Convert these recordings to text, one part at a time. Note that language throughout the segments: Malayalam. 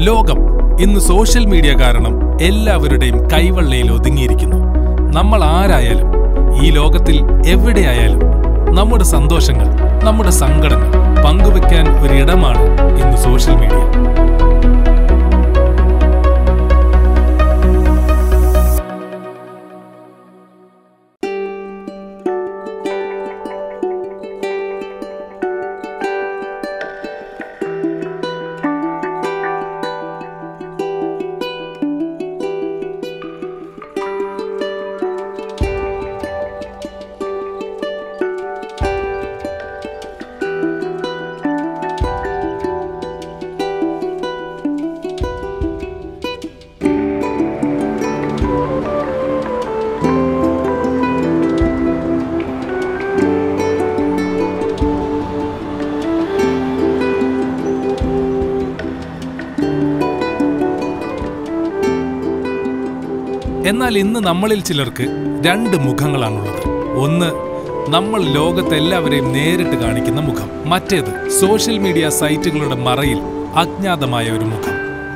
ലോകം ഇന്ന് സോഷ്യൽ മീഡിയ കാരണം എല്ലാവരുടെയും കൈവെള്ളയിൽ ഒതുങ്ങിയിരിക്കുന്നു നമ്മൾ ആരായാലും ഈ ലോകത്തിൽ എവിടെയായാലും നമ്മുടെ സന്തോഷങ്ങൾ നമ്മുടെ സങ്കടങ്ങൾ പങ്കുവെക്കാൻ ഒരിടമാണ് ഇന്ന് സോഷ്യൽ മീഡിയ എന്നാൽ ഇന്ന് നമ്മളിൽ ചിലർക്ക് രണ്ട് മുഖങ്ങളാണുള്ളത് ഒന്ന് നമ്മൾ ലോകത്തെല്ലാവരെയും നേരിട്ട് കാണിക്കുന്ന മുഖം മറ്റേത് സോഷ്യൽ മീഡിയ സൈറ്റുകളുടെ മറയിൽ അജ്ഞാതമായ ഒരു മുഖം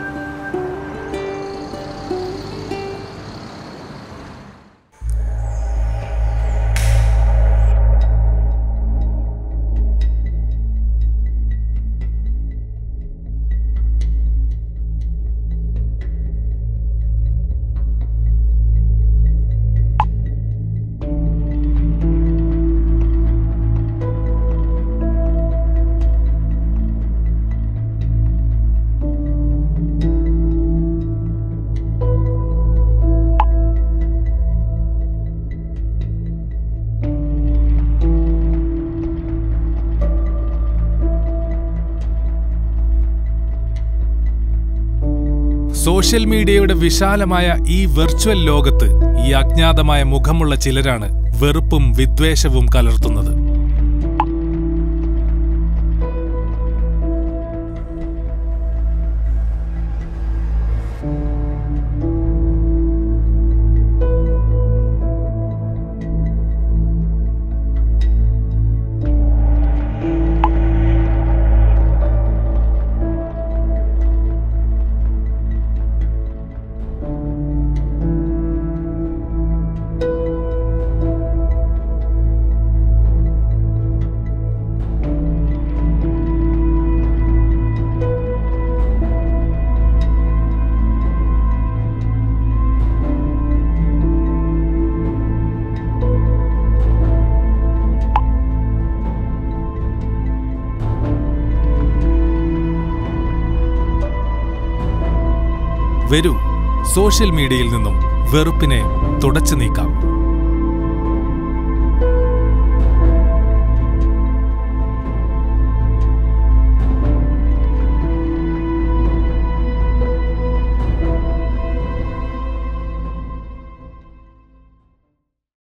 സോഷ്യൽ മീഡിയയുടെ വിശാലമായ ഈ വെർച്വൽ ലോകത്ത് ഈ അജ്ഞാതമായ മുഖമുള്ള ചിലരാണ് വെറുപ്പും വിദ്വേഷവും കലർത്തുന്നത് വരൂ സോഷ്യൽ മീഡിയയിൽ നിന്നും വെറുപ്പിനെ തുടച്ചു നീക്കാം